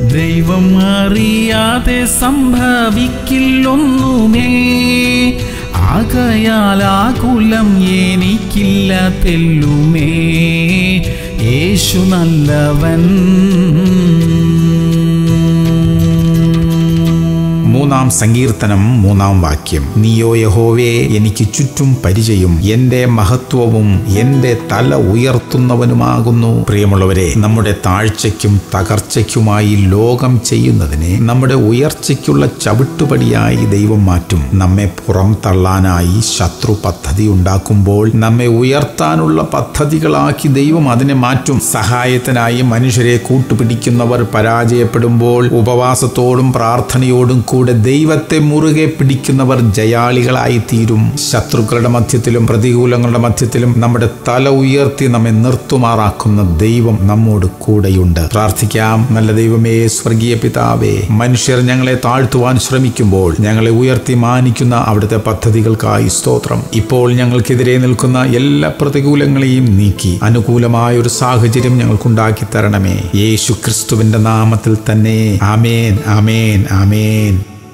ദൈവം അറിയാതെ സംഭവിക്കില്ലൊന്നുമേ ആകയാൽ ആകുലം എനിക്കില്ല തെല്ലുമേ യേശു നല്ലവൻ മൂന്നാം സങ്കീർത്തനം മൂന്നാം വാക്യം നീയോ യഹോവേ എനിക്ക് ചുറ്റും പരിചയം എന്റെ മഹത്വവും എന്റെ തല ഉയർത്തുന്നവനുമാകുന്നു പ്രിയമുള്ളവരെ നമ്മുടെ താഴ്ചയ്ക്കും തകർച്ചയ്ക്കുമായി ലോകം ചെയ്യുന്നതിനെ നമ്മുടെ ഉയർച്ചയ്ക്കുള്ള ചവിട്ടുപടിയായി ദൈവം മാറ്റും നമ്മെ പുറം തള്ളാനായി ശത്രു പദ്ധതി ഉണ്ടാക്കുമ്പോൾ നമ്മെ ഉയർത്താനുള്ള പദ്ധതികളാക്കി ദൈവം അതിനെ മാറ്റും സഹായത്തിനായി മനുഷ്യരെ കൂട്ടുപിടിക്കുന്നവർ പരാജയപ്പെടുമ്പോൾ ഉപവാസത്തോടും പ്രാർത്ഥനയോടും കൂടെ ദൈവത്തെ മുറുകെ പിടിക്കുന്നവർ ജയാളികളായി തീരും ശത്രുക്കളുടെ മധ്യത്തിലും പ്രതികൂലങ്ങളുടെ മധ്യത്തിലും നമ്മുടെ തല ഉയർത്തി നമ്മെ നിർത്തുമാറാക്കുന്ന ദൈവം നമ്മോട് കൂടെയുണ്ട് പ്രാർത്ഥിക്കാം നല്ല ദൈവമേ സ്വർഗീയ പിതാവേ മനുഷ്യർ ഞങ്ങളെ താഴ്ത്തുവാൻ ശ്രമിക്കുമ്പോൾ ഞങ്ങളെ ഉയർത്തി മാനിക്കുന്ന അവിടുത്തെ പദ്ധതികൾക്കായി സ്തോത്രം ഇപ്പോൾ ഞങ്ങൾക്കെതിരെ നിൽക്കുന്ന എല്ലാ പ്രതികൂലങ്ങളെയും നീക്കി അനുകൂലമായ ഒരു സാഹചര്യം ഞങ്ങൾക്കുണ്ടാക്കി തരണമേ യേശു ക്രിസ്തുവിന്റെ നാമത്തിൽ തന്നെ ആമേൻ ആമേൻ ആമേൻ